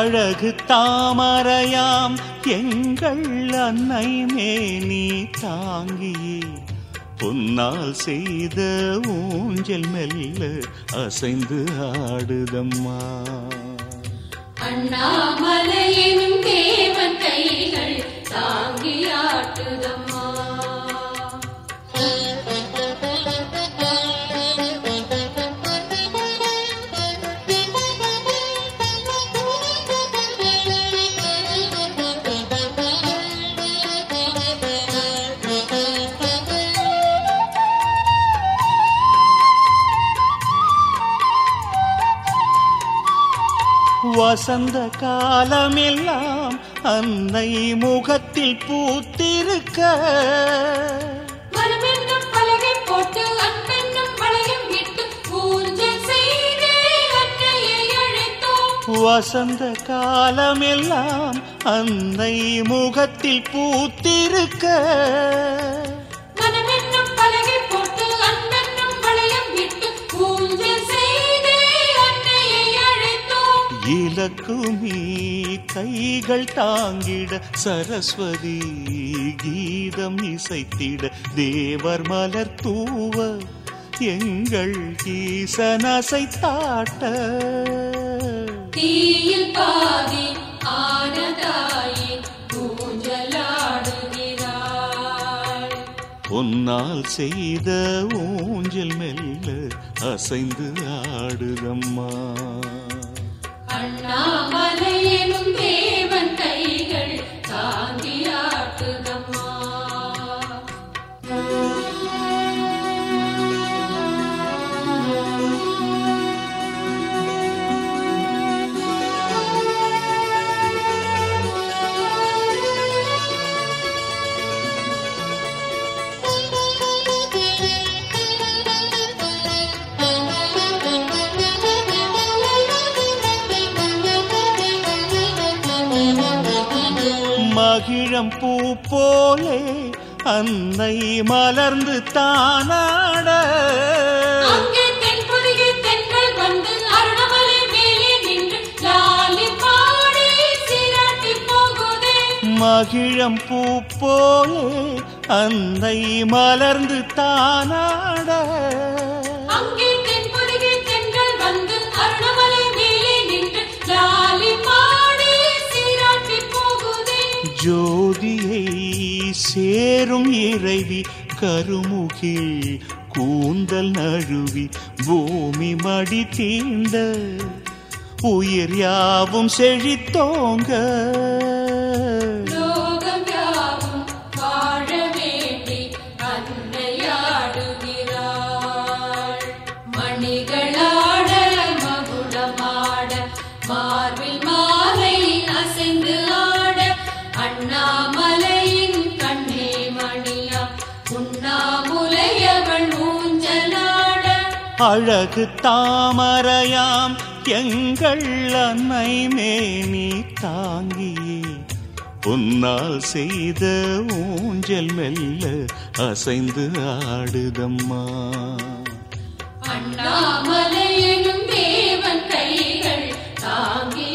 அழகு தாமரையாம் எங்கள் அன்னை மேனி தாங்கியே பொன்னால் செய்த ஊஞ்சல் மெல்ல அசைந்து ஆடுதம்மா அண்ணாமலையினும் தேவன் கைகள் தாங்கி ஆட்டுதம்மா வசந்த காலமெல்லாம் அன்னை முகத்தில் பூத்திருக்க மனமென்னும் பலகை போட்டு அன்பென்னும் வளையம் இட்டு ஊஞ்சல் செய்தே அன்னையை அழைத்தோம் வசந்த காலமெல்லாம் அன்னை முகத்தில் பூத்திருக்க மனமென்னும் பலகை போட்டு அன்பென்னும் வளையம் இட்டு ஊஞ்சல் செய்தே அன்னையை அழைத்தோம் இலக்குமி கைகள் தாங்கிட சரஸ்வதி கீதம் இசைத்திட தேவர் மலர் தூவ எங்கள் ஈசனசை தாட்ட தீயில் பாதி ஆனதாயி ஊஞ்சலாடுகிறாள் பொன்னால் செய்த ஊஞ்சல் மெல்ல அசைந்து ஆடுதம்மா அண்ணாமலையெனும் தேவன் கைகள் தாங்கி ஆட்டுதம்மா மகிழம் பூ போலே அன்னை மலர்ந்து தானாட அங்கே தென்பொதிகை தென்றல் வந்து அருணமலை மேலே நின்று லாலி பாடி சீராட்டி போகுதே மகிழம் பூ போலே அன்னை மலர்ந்து தானாட அங்கே தென்பொதிகை தென்றல் வந்து அருணமலை மேலே நின்று லாலி பாடி சீராட்டி போகுதே ஜோதியை சேரும் இறைவி கருமுகில் கூந்தல் நழுவி பூமி மடி தீண்ட உயிர் யாவும் செழித்தோங்க லோகம் யாவும் வாழ வேண்டி அன்னையாடுகிறாள் மணிகளாட மகுடமாட மார்பில் மாலை அசைந்து ஆட அண்ணாமலையின் கண்ணே மணியா உண்ணாமுலையவள் ஊஞ்சலாட அழகு தாமரையாம் எங்கள் அன்னை மேனி தாங்கியே பொன்னால் செய்த ஊஞ்சல் மெல்ல அசைந்து ஆடுதம்மா அண்ணாமலையனும் தேவன் கைகள் தாங்கி